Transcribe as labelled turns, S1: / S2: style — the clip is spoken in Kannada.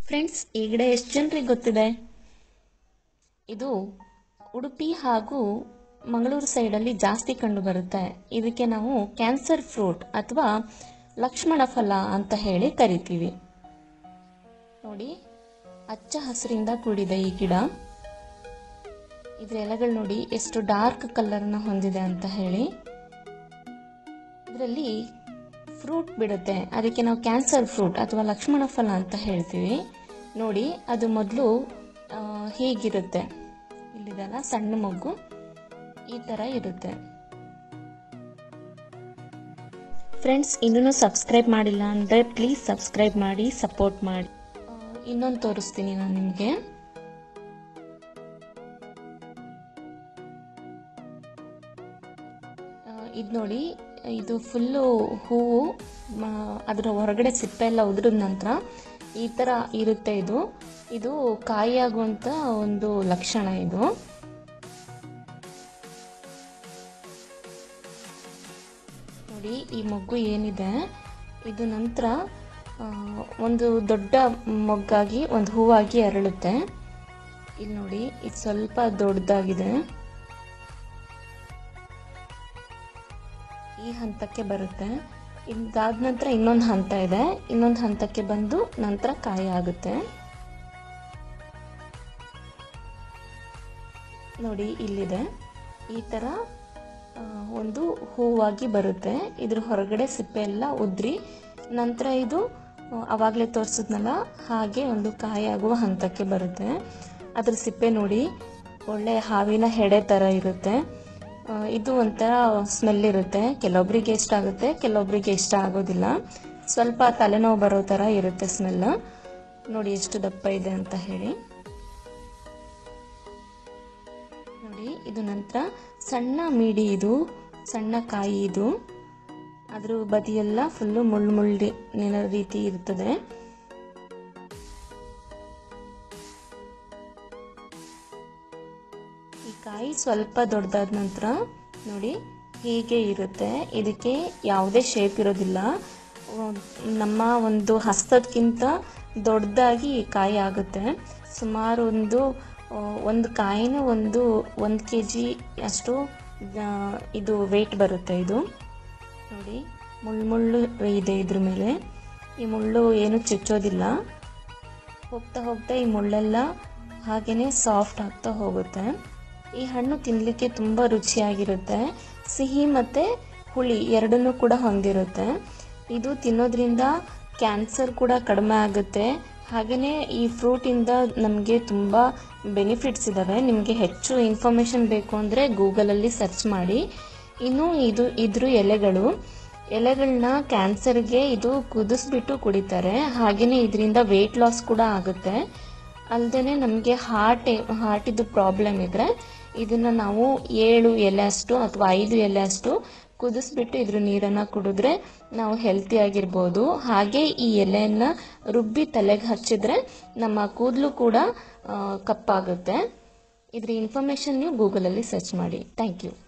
S1: ಫ್ರೆಂಡ್ಸ್ ಈ ಗಿಡ ಎಷ್ಟು ಜನರಿಗೆ ಗೊತ್ತಿದೆ ಇದು ಉಡುಪಿ ಹಾಗೂ ಮಂಗಳೂರು ಸೈಡಲ್ಲಿ ಜಾಸ್ತಿ ಕಂಡು ಬರುತ್ತೆ ಇದಕ್ಕೆ ನಾವು ಕ್ಯಾನ್ಸರ್ ಫ್ರೂಟ್ ಅಥವಾ ಲಕ್ಷ್ಮಣ ಫಲ ಅಂತ ಹೇಳಿ ಕರಿತೀವಿ ನೋಡಿ ಹಚ್ಚ ಹಸಿರಿಂದ ಕೂಡಿದೆ ಈ ಗಿಡ ಇದ್ರ ಎಲೆಗಳು ನೋಡಿ ಎಷ್ಟು ಡಾರ್ಕ್ ಕಲರ್ನ ಹೊಂದಿದೆ ಅಂತ ಹೇಳಿ ಇದರಲ್ಲಿ ಫ್ರೂಟ್ ಬಿಡುತ್ತೆ ಅದಕ್ಕೆ ನಾವು ಕ್ಯಾನ್ಸರ್ ಫ್ರೂಟ್ ಅಥವಾ ಲಕ್ಷ್ಮಣ ಫಲ ಅಂತ ಹೇಳ್ತೀವಿ ನೋಡಿ ಅದು ಮೊದಲು ಹೀಗಿರುತ್ತೆ ಇಲ್ಲಿದೆಲ್ಲ ಸಣ್ಣ ಮಗು ಈ ಥರ ಇರುತ್ತೆ ಫ್ರೆಂಡ್ಸ್ ಇನ್ನೂ ಸಬ್ಸ್ಕ್ರೈಬ್ ಮಾಡಿಲ್ಲ ಅಂದರೆ ಪ್ಲೀಸ್ ಸಬ್ಸ್ಕ್ರೈಬ್ ಮಾಡಿ ಸಪೋರ್ಟ್ ಮಾಡಿ ಇನ್ನೊಂದು ತೋರಿಸ್ತೀನಿ ನಾನು ನಿಮಗೆ ಇದು ನೋಡಿ ಇದು ಫುಲ್ಲು ಹೂವು ಮ- ಅದರ ಹೊರಗಡೆ ಸಿಪ್ಪೆ ಎಲ್ಲ ಉದುರಿದ ನಂತರ ಈ ಥರ ಇರುತ್ತೆ ಇದು ಇದು ಕಾಯಿಯಾಗುವಂಥ ಒಂದು ಲಕ್ಷಣ ಇದು ನೋಡಿ ಈ ಮೊಗ್ಗು ಏನಿದೆ ಇದು ನಂತರ ಆ, ಒಂದು ದೊಡ್ಡ ಮೊಗ್ಗಾಗಿ ಒಂದು ಹೂವಾಗಿ ಅರಳುತ್ತೆ ಇಲ್ಲಿ ನೋಡಿ ಇದು ಸ್ವಲ್ಪ ದೊಡ್ಡದಾಗಿದೆ ಈ ಹಂತಕ್ಕೆ ಬರುತ್ತೆ ಇದಾದ ನಂತರ ಇನ್ನೊಂದು ಹಂತ ಇದೆ ಇನ್ನೊಂದು ಹಂತಕ್ಕೆ ಬಂದು ನಂತರ ಕಾಯಿ ಆಗುತ್ತೆ ನೋಡಿ ಇಲ್ಲಿದೆ ಈ ಥರ ಆ, ಒಂದು ಹೂವಾಗಿ ಬರುತ್ತೆ ಇದ್ರ ಹೊರಗಡೆ ಸಿಪ್ಪೆ ಎಲ್ಲ ಉದ್ರಿ ನಂತರ ಇದು ಅವಾಗಲೇ ತೋರಿಸಿದ್ನಲ್ಲ ಹಾಗೆ ಒಂದು ಕಾಯಿ ಆಗುವ ಹಂತಕ್ಕೆ ಬರುತ್ತೆ ಅದ್ರ ಸಿಪ್ಪೆ ನೋಡಿ ಒಳ್ಳೆ ಹಾವಿನ ಹೆಡೆ ಥರ ಇರುತ್ತೆ ಆ, ಇದು ಒಂಥರ ಸ್ಮೆಲ್ ಇರುತ್ತೆ ಕೆಲವೊಬ್ರಿಗೆ ಇಷ್ಟ ಆಗುತ್ತೆ ಕೆಲವೊಬ್ರಿಗೆ ಇಷ್ಟ ಆಗೋದಿಲ್ಲ ಸ್ವಲ್ಪ ತಲೆನೋವು ಬರೋ ಥರ ಇರುತ್ತೆ ಸ್ಮೆಲ್ ನೋಡಿ ಎಷ್ಟು ದಪ್ಪ ಇದೆ ಅಂತ ಹೇಳಿ ನೋಡಿ ಇದು ನಂತರ ಸಣ್ಣ ಮೀಡಿ ಇದು ಸಣ್ಣ ಕಾಯಿ ಇದು ಅದ್ರ ಬದಿಯೆಲ್ಲ ಫುಲ್ಲು ಮುಳ್ಳು ಮುಳ್ಳಿನ ರೀತಿ ಇರ್ತದೆ ಈ ಕಾಯಿ ಸ್ವಲ್ಪ ದೊಡ್ಡದಾದ ನಂತರ ನೋಡಿ ಹೀಗೆ ಇರುತ್ತೆ ಇದಕ್ಕೆ ಯಾವುದೇ ಶೇಪ್ ಇರೋದಿಲ್ಲ ಅಹ್, ನಮ್ಮ ಒಂದು ಹಸ್ತಕ್ಕಿಂತ ದೊಡ್ಡದಾಗಿ ಈ ಕಾಯಿ ಆಗುತ್ತೆ ಸುಮಾರು ಒಂದು ಅಹ್, ಒಂದು ಕಾಯಿನ ಒಂದು ಒಂದು ಕೆ ಜಿ ಅಷ್ಟು ಆ, ಇದು ವೆಯ್ಟ್ ಬರುತ್ತೆ ಇದು ನೋಡಿ ಮುಳ್ಳು ಮುಳ್ಳು ಇದೆ ಇದ್ರ ಮೇಲೆ ಈ ಮುಳ್ಳು ಏನು ಚುಚ್ಚೋದಿಲ್ಲ ಹೋಗ್ತಾ ಹೋಗ್ತಾ ಈ ಮುಳ್ಳೆಲ್ಲ ಹಾಗೇನೆ ಸಾಫ್ಟ್ ಆಗ್ತಾ ಹೋಗುತ್ತೆ ಈ ಹಣ್ಣು ತಿನ್ನಲಿಕ್ಕೆ ತುಂಬ ರುಚಿಯಾಗಿರುತ್ತೆ ಸಿಹಿ ಮತ್ತು ಹುಳಿ ಎರಡನ್ನೂ ಕೂಡ ಹೊಂದಿರುತ್ತೆ ಇದು ತಿನ್ನೋದ್ರಿಂದ ಕ್ಯಾನ್ಸರ್ ಕೂಡ ಕಡಿಮೆ ಆಗುತ್ತೆ ಹಾಗೆಯೇ ಈ ಫ್ರೂಟಿಂದ ನಮಗೆ ತುಂಬ ಬೆನಿಫಿಟ್ಸ್ ಇದ್ದಾವೆ ನಿಮಗೆ ಹೆಚ್ಚು ಇನ್ಫಾರ್ಮೇಷನ್ ಬೇಕು ಅಂದರೆ ಗೂಗಲಲ್ಲಿ ಸರ್ಚ್ ಮಾಡಿ ಇನ್ನು ಇದು ಇದ್ರ ಎಲೆಗಳು ಎಲೆಗಳನ್ನ ಕ್ಯಾನ್ಸರ್ಗೆ ಇದು ಕುದಿಸ್ಬಿಟ್ಟು ಕುಡಿತಾರೆ ಹಾಗೆಯೇ ಇದರಿಂದ ವೆಯ್ಟ್ ಲಾಸ್ ಕೂಡ ಆಗುತ್ತೆ ಅಲ್ಲದೆ ನಮಗೆ ಹಾರ್ಟ್ ಹಾರ್ಟಿದ್ದು ಪ್ರಾಬ್ಲಮ್ ಇದ್ರೆ ಇದನ್ನ ನಾವು ಏಳು ಎಲೆ ಅಷ್ಟು ಅಥವಾ ಐದು ಎಲೆ ಅಷ್ಟು ಕುದಿಸ್ಬಿಟ್ಟು ಇದ್ರ ನೀರನ್ನು ಕುಡಿದ್ರೆ ನಾವು ಹೆಲ್ತಿ ಆಗಿರ್ಬೋದು ಹಾಗೆ ಈ ಎಲೆಯನ್ನ ರುಬ್ಬಿ ತಲೆಗೆ ಹಚ್ಚಿದ್ರೆ ನಮ್ಮ ಕೂದಲು ಕೂಡ ಆ, ಕಪ್ಪಾಗುತ್ತೆ ಇದ್ರ ಇನ್ಫಾರ್ಮೇಷನ್ ನೀವು ಗೂಗಲಲ್ಲಿ ಸರ್ಚ್ ಮಾಡಿ ಥ್ಯಾಂಕ್ ಯು